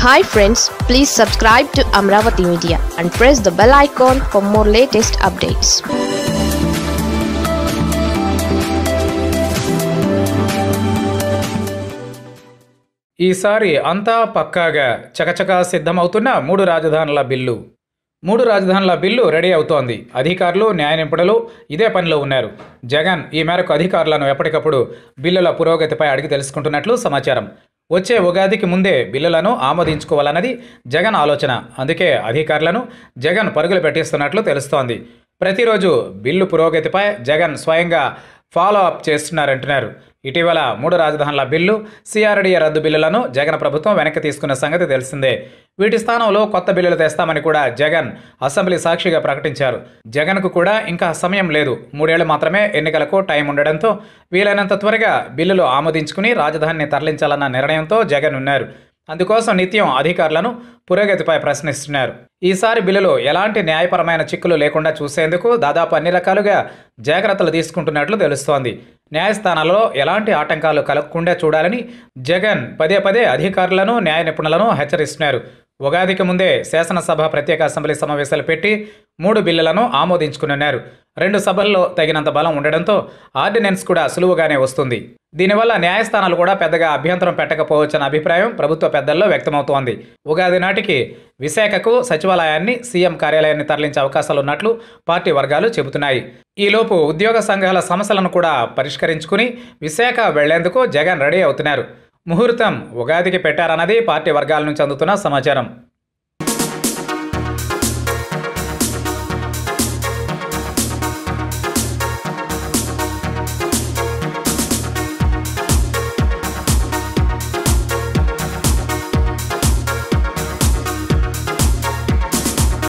hi friends please subscribe to Amaravati media and press the bell icon for more latest updates ఈసారి అంతా పక్కాగా చకచకా సిద్ధమవుతున్న మూడు రాజధానుల బిల్లు మూడు రాజధానుల బిల్లు రెడీ అవుతోంది అధికారులు న్యాయ నిపుణులు ఇదే పనిలో ఉన్నారు జగన్ ఈ మేరకు అధికారులను ఎప్పటికప్పుడు బిల్లుల పురోగతిపై అడిగి తెలుసుకుంటున్నట్లు సమాచారం వచ్చే ఉగాదికి ముందే బిల్లులను ఆమోదించుకోవాలన్నది జగన్ ఆలోచన అందుకే అధికారులను జగన్ పరుగులు పెట్టిస్తున్నట్లు తెలుస్తోంది ప్రతిరోజు బిల్లు పురోగతిపై జగన్ స్వయంగా ఫాలో అప్ చేస్తున్నారంటున్నారు ఇటీవల మూడు రాజధానుల బిల్లు సిఆర్డీఏ రద్దు బిల్లులను జగన్ ప్రభుత్వం వెనక్కి తీసుకున్న సంగతి తెలిసిందే వీటి స్థానంలో కొత్త బిల్లులు తెస్తామని కూడా జగన్ అసెంబ్లీ సాక్షిగా ప్రకటించారు జగన్కు కూడా ఇంకా సమయం లేదు మూడేళ్లు మాత్రమే ఎన్నికలకు టైం ఉండడంతో వీలైనంత త్వరగా బిల్లులు ఆమోదించుకుని రాజధానిని తరలించాలన్న నిర్ణయంతో జగన్ ఉన్నారు అందుకోసం నిత్యం అధికారులను పురోగతిపై ప్రశ్నిస్తున్నారు ఈసారి బిల్లులో ఎలాంటి న్యాయపరమైన చిక్కులు లేకుండా చూసేందుకు దాదాపు అన్ని రకాలుగా జాగ్రత్తలు తీసుకుంటున్నట్లు తెలుస్తోంది న్యాయస్థానాల్లో ఎలాంటి ఆటంకాలు కలగకుండా చూడాలని జగన్ పదే పదే అధికారులను న్యాయ నిపుణులను హెచ్చరిస్తున్నారు ఉగాదికి ముందే శాసనసభ ప్రత్యేక అసెంబ్లీ సమావేశాలు పెట్టి మూడు బిల్లులను ఆమోదించుకున్నారు రెండు సభల్లో తగినంత బలం ఉండడంతో ఆర్డినెన్స్ కూడా సులువుగానే వస్తుంది దీనివల్ల న్యాయస్థానాలు కూడా పెద్దగా అభ్యంతరం పెట్టకపోవచ్చన్న అభిప్రాయం ప్రభుత్వ పెద్దల్లో వ్యక్తమవుతోంది ఉగాది నాటికి విశాఖకు సచివాలయాన్ని సీఎం కార్యాలయాన్ని తరలించే అవకాశాలున్నట్లు పార్టీ వర్గాలు చెబుతున్నాయి ఈలోపు ఉద్యోగ సంఘాల సమస్యలను కూడా పరిష్కరించుకుని విశాఖ వెళ్లేందుకు జగన్ రెడీ అవుతున్నారు ముహూర్తం ఉగాదికి పెట్టారన్నది పార్టీ వర్గాల నుంచి అందుతున్న సమాచారం